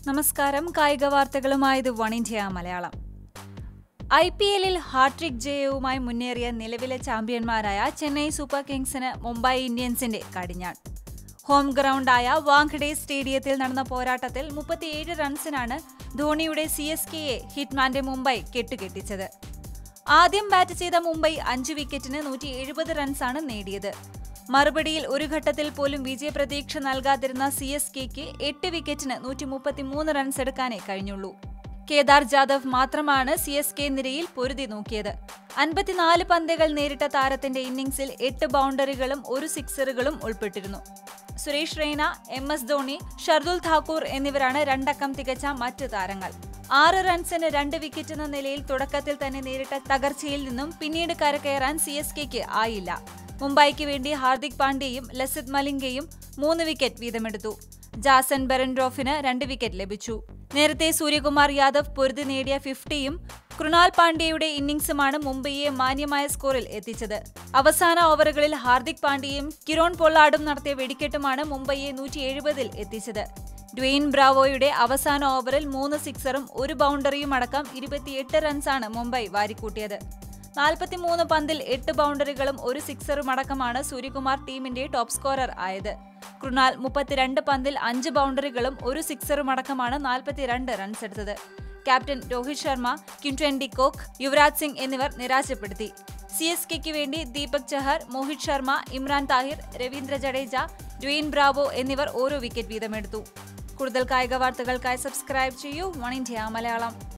നമസ്കാരം കായിക വാർത്തകളുമായത് one India Malayalam I P എല്ലിൽ ഹാട്രിക് ജയവുമായി മുന്നേറിയ നിലവിലെ ചാമ്പ്യന്മാരായ ചെന്നൈ സൂപ്പർ കിങ്സിന് മുംബൈ ഇന്ത്യൻസിന്റെ കടിഞ്ഞാൺ ഹോം ഗ്രൗണ്ടായ വാങ്കഡെ സ്റ്റേഡിയത്തിൽ നടന്ന പോരാട്ടത്തിൽ മുപ്പത്തിയേഴ് റൺസിനാണ് ധോണിയുടെ സി എസ് കെയെ ഹിറ്റ്മാന്റെ മുംബൈ കെട്ടുകെട്ടിച്ചത് ആദ്യം ബാറ്റ് ചെയ്ത മുംബൈ അഞ്ച് വിക്കറ്റിന് നൂറ്റി എഴുപത് റൺസാണ് നേടിയത് മറുപടിയിൽ ഒരു ഘട്ടത്തിൽ പോലും വിജയപ്രതീക്ഷ നൽകാതിരുന്ന സി എസ് കെക്ക് എട്ട് വിക്കറ്റിന് നൂറ്റി മുപ്പത്തിമൂന്ന് റൺസ് എടുക്കാനേ കഴിഞ്ഞുള്ളൂ കേദാർ ജാദവ് മാത്രമാണ് സി എസ് കെ നിരയിൽ പൊരുതി നോക്കിയത് അൻപത്തിനാല് പന്തുകൾ നേരിട്ട താരത്തിന്റെ ഇന്നിംഗ്സിൽ എട്ട് ബൗണ്ടറികളും ഒരു സിക്സറുകളും ഉൾപ്പെട്ടിരുന്നു സുരേഷ് റെയ്ന എം എസ് ധോണി ഷർദുൽ ഠാക്കൂർ എന്നിവരാണ് രണ്ടക്കം തികച്ച മറ്റ് താരങ്ങൾ ആറ് റൺസിന് രണ്ട് വിക്കറ്റ് എന്ന നിലയിൽ തുടക്കത്തിൽ തന്നെ നേരിട്ട തകർച്ചയിൽ നിന്നും പിന്നീട് കരകയറാൻ സി എസ് കെക്ക് ആയില്ല മുംബൈക്ക് വേണ്ടി ഹാർദിക് പാണ്ഡ്യയും ലസിത് മലിംഗയും മൂന്ന് വിക്കറ്റ് വീതമെടുത്തു ജാസൻ ബെറൻഡ്രോഫിന് രണ്ട് വിക്കറ്റ് ലഭിച്ചു നേരത്തെ സൂര്യകുമാർ യാദവ് പൊരുതി നേടിയ ഫിഫ്റ്റിയും കൃണാൽ പാണ്ഡ്യയുടെ ഇന്നിംഗ്സുമാണ് മുംബൈയെ മാന്യമായ സ്കോറിൽ എത്തിച്ചത് അവസാന ഓവറുകളിൽ ഹാർദിക് പാണ്ഡ്യയും കിരോൺ പൊള്ളാടും നടത്തിയ വെടിക്കെട്ടുമാണ് മുംബൈയെ നൂറ്റി എഴുപതിൽ എത്തിച്ചത് ഡ്വെയിൻ ബ്രാവോയുടെ അവസാന ഓവറിൽ മൂന്ന് സിക്സറും ഒരു ബൗണ്ടറിയും അടക്കം ഇരുപത്തിയെട്ട് റൺസാണ് മുംബൈ വാരിക്കൂട്ടിയത് നാൽപ്പത്തിമൂന്ന് പന്തിൽ എട്ട് ബൗണ്ടറികളും ഒരു സിക്സറും അടക്കമാണ് സൂര്യകുമാർ ടീമിന്റെ ടോപ്പ് സ്കോറർ ആയത് കൃണാൽ മുപ്പത്തിരണ്ട് പന്തിൽ അഞ്ച് ബൗണ്ടറികളും ഒരു സിക്സറും അടക്കമാണ് നാൽപ്പത്തിരണ്ട് റൺസ് എടുത്തത് captain Rohit Sharma Quinton de Kock Yuvraj Singh എന്നിവർ നിരാശപ്പെടുത്തി സി എസ് കെക്ക് വേണ്ടി ദീപക് ചഹർ മോഹിത് ശർമ്മ ഇമ്രാൻ താഹിർ രവീന്ദ്ര ജഡേജ ഡ്വെയിൻ ബ്രാവോ എന്നിവർ ഓരോ വിക്കറ്റ് വീതമെടുത്തു കൂടുതൽ കായിക വാർത്തകൾക്കായി സബ്സ്ക്രൈബ് ചെയ്യൂ വൺ ഇന്ത്യ മലയാളം